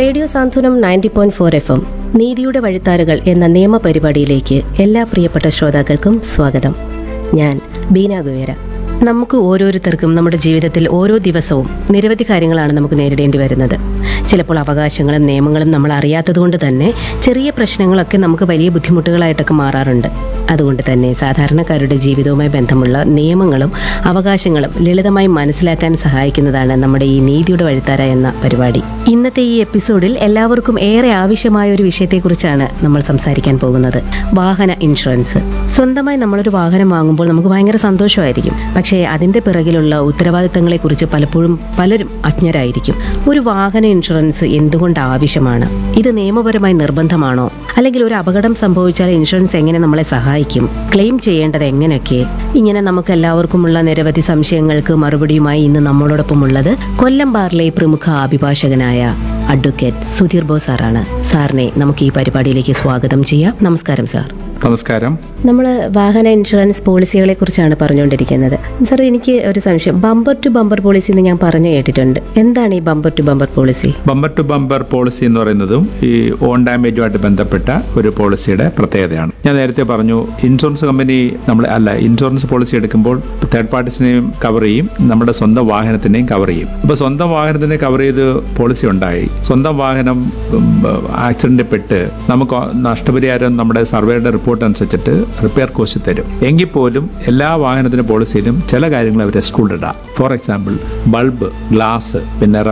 radio Santhwanam ninety point four F M നീതിയുടെ വഴിത്താരുകൾ എന്ന നിയമ പരിപാടിയിലേക്ക് എല്ലാ പ്രിയപ്പെട്ട ശ്രോതാക്കൾക്കും സ്വാഗതം ഞാൻ ബീന ഗുവേര നമുക്ക് ഓരോരുത്തർക്കും നമ്മുടെ ജീവിതത്തിൽ ഓരോ ദിവസവും നിരവധി കാര്യങ്ങളാണ് നമുക്ക് നേരിടേണ്ടി വരുന്നത് ചിലപ്പോൾ അവകാശങ്ങളും നിയമങ്ങളും നമ്മൾ അറിയാത്തതുകൊണ്ട് തന്നെ ചെറിയ പ്രശ്നങ്ങളൊക്കെ നമുക്ക് വലിയ ബുദ്ധിമുട്ടുകളായിട്ടൊക്കെ മാറാറുണ്ട് അതുകൊണ്ട് തന്നെ സാധാരണക്കാരുടെ ജീവിതവുമായി ബന്ധമുള്ള നിയമങ്ങളും അവകാശങ്ങളും ലളിതമായി മനസ്സിലാക്കാൻ സഹായിക്കുന്നതാണ് നമ്മുടെ ഈ നീതിയുടെ വഴിത്താര എന്ന പരിപാടി ഇന്നത്തെ ഈ എപ്പിസോഡിൽ എല്ലാവർക്കും ഏറെ ആവശ്യമായ ഒരു വിഷയത്തെക്കുറിച്ചാണ് നമ്മൾ സംസാരിക്കാൻ പോകുന്നത് വാഹന ഇൻഷുറൻസ് സ്വന്തമായി നമ്മളൊരു വാഹനം വാങ്ങുമ്പോൾ നമുക്ക് ഭയങ്കര സന്തോഷമായിരിക്കും പക്ഷേ അതിന്റെ പിറകിലുള്ള ഉത്തരവാദിത്തങ്ങളെക്കുറിച്ച് പലപ്പോഴും പലരും അജ്ഞരായിരിക്കും ഒരു വാഹന ഇൻഷുറൻസ് എന്തുകൊണ്ട് ആവശ്യമാണ് ഇത് നിയമപരമായി നിർബന്ധമാണോ അല്ലെങ്കിൽ ഒരു അപകടം സംഭവിച്ചാൽ ഇൻഷുറൻസ് എങ്ങനെ നമ്മളെ സഹായിക്കും ക്ലെയിം ചെയ്യേണ്ടത് എങ്ങനെയൊക്കെ ഇങ്ങനെ നമുക്ക് എല്ലാവർക്കുമുള്ള നിരവധി സംശയങ്ങൾക്ക് മറുപടിയുമായി ഇന്ന് നമ്മളോടൊപ്പം ഉള്ളത് കൊല്ലം ബാറിലെ പ്രമുഖ അഭിഭാഷകനായ അഡ്വക്കേറ്റ് സുധീർ ബോസ് സാറാണ് സാറിനെ നമുക്ക് ഈ പരിപാടിയിലേക്ക് സ്വാഗതം ചെയ്യാം നമസ്കാരം സാർ നമസ്കാരം നമ്മൾ വാഹന ഇൻഷുറൻസ് പോളിസികളെ കുറിച്ചാണ് പറഞ്ഞുകൊണ്ടിരിക്കുന്നത് സാർ എനിക്ക് ഒരു സംശയം ബമ്പർ ടു ബമ്പർ പോളിസി എന്ന് ഞാൻ പറഞ്ഞു കേട്ടിട്ടുണ്ട് എന്താണ് ഈ bumper to bumper policy bumper to bumper policy എന്ന് പറയുന്നതും ഈ ഓൺ ഡാമേജുമായിട്ട് ബന്ധപ്പെട്ട ഒരു പോളിസിയുടെ പ്രത്യേകതയാണ് ഞാൻ നേരത്തെ പറഞ്ഞു ഇൻഷുറൻസ് കമ്പനി നമ്മൾ അല്ല ഇൻഷുറൻസ് പോളിസി എടുക്കുമ്പോൾ തേർഡ് പാർട്ടീസിനെയും കവർ ചെയ്യും നമ്മുടെ സ്വന്തം വാഹനത്തിനെയും കവർ ചെയ്യും അപ്പോൾ സ്വന്തം വാഹനത്തിനെ കവർ ചെയ്ത് പോളിസി ഉണ്ടായി സ്വന്തം വാഹനം ആക്സിഡന്റിൽ പെട്ട് നമുക്ക് നഷ്ടപരിഹാരം നമ്മുടെ സർവേയുടെ റിപ്പോർട്ട് അനുസരിച്ചിട്ട് റിപ്പയർ കോസ്റ്റ് തരും എങ്കിൽ പോലും എല്ലാ വാഹനത്തിന്റെ പോളിസിയിലും ചില കാര്യങ്ങൾ അവർ എക്സ്ക്ലൂഡഡ് ആണ് ഫോർ എക്സാമ്പിൾ ബൾബ് ഗ്ലാസ് പിന്നെ